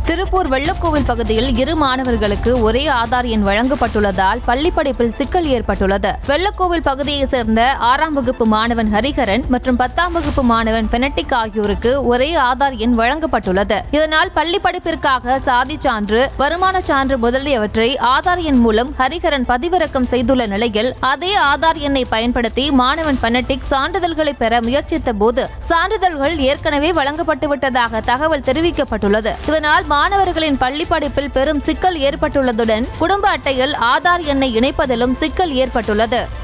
திருப்பூர் வெள்ளக்கோவில் பகுதியில் இரு மாணவர்களுக்கு ஒரே ஆதார் எண் வழங்கப்பட்டுள்ளதால் பள்ளி படிப்பில் சிக்கல் ஏற்பட்டுள்ளது வெள்ளக்கோவில் பகுதியைச் சேர்ந்த ஆறாம் வகுப்பு மாணவன் ஹரிஹரன் மற்றும் பத்தாம் வகுப்பு மாணவன் பெனட்டிக் ஆகியோருக்கு ஒரே ஆதார் எண் வழங்கப்பட்டுள்ளது இதனால் பள்ளி படிப்பிற்காக சாதி சான்று வருமான சான்று முதலியவற்றை ஆதார் எண் மூலம் ஹரிஹரன் பதிவிறக்கம் செய்துள்ள நிலையில் அதே ஆதார் எண்ணை பயன்படுத்தி மாணவன் பெனட்டிக் சான்றிதழ்களை பெற முயற்சித்த போது சான்றிதழ்கள் ஏற்கனவே வழங்கப்பட்டு விட்டதாக தகவல் தெரிவிக்கப்பட்டுள்ளது இதனால் மாணவர்களின் பள்ளி படிப்பில் பெரும் சிக்கல் ஏற்பட்டுள்ளதுடன் குடும்ப அட்டையில் ஆதார் எண்ணை இணைப்பதிலும் சிக்கல் ஏற்பட்டுள்ளது